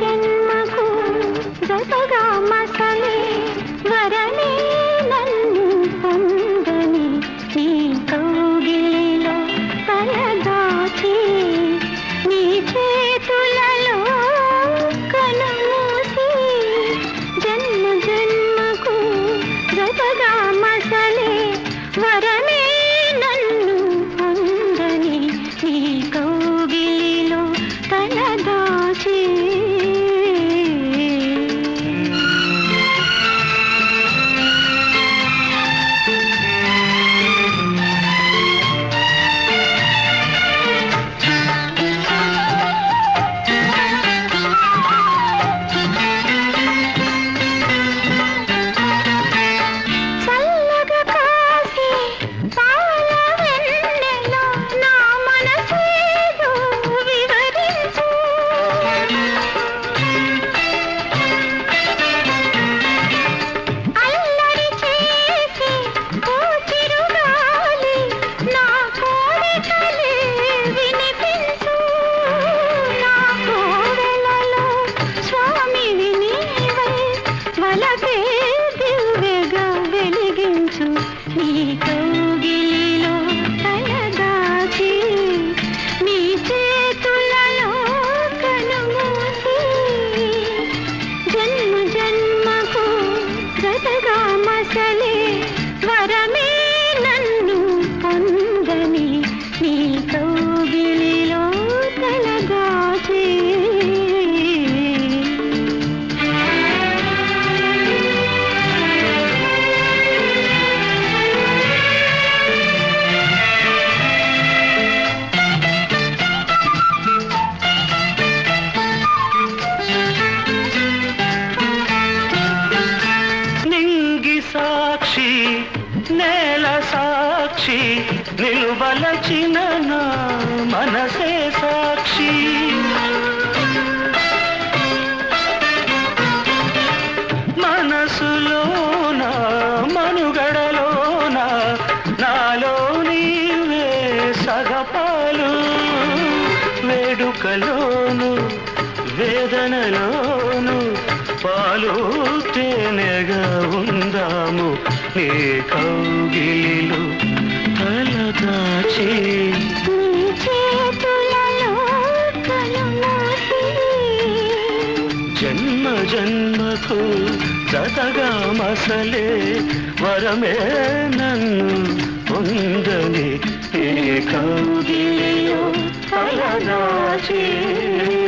జన్మకు జతగా మసలే వరనే నన్ను పొందని నీ కౌగిలిలో తలదాచి నీ చేతులలో కనుమూసి జన్మ జన్మకు జతగా మసలే వరమే నన్ను పొందని నీ కౌగిలిలో తలదాచి చల్లగా కాసి పాల వెన్నెలో నా మనసేదో వివరించు అల్లరి చేసి ఓ చిరుగాలి నా కోరికలే వినిపించు నా కోవెలలో స్వామివి నీవై వలపే దివ్యగా వెలిగించు నీ కౌగిలిలో తలదాచి నీ చేతులలో కనుమూసి జన్మ జన్మకు గతగా మసలే వరమే నన్ను పొందని నీ కౌగిలిలో తలదాచి నింగి సాక్షి నేల సాక్షి నిలువలచిన నా మనసే సాక్షి మనసులోన మనుగడలోన నాలో నీవే సగపాలు వేడుకలోను వేదనలోను పాలు తేనెగా ఉందాము నీ కౌగిలిలో తలదాచి నీ చేతులలో కనుమూసి జన్మ జన్మకు జతగా మసలే వరమే నన్ను పొందని ఏ కౌగిలిలో తలదాచి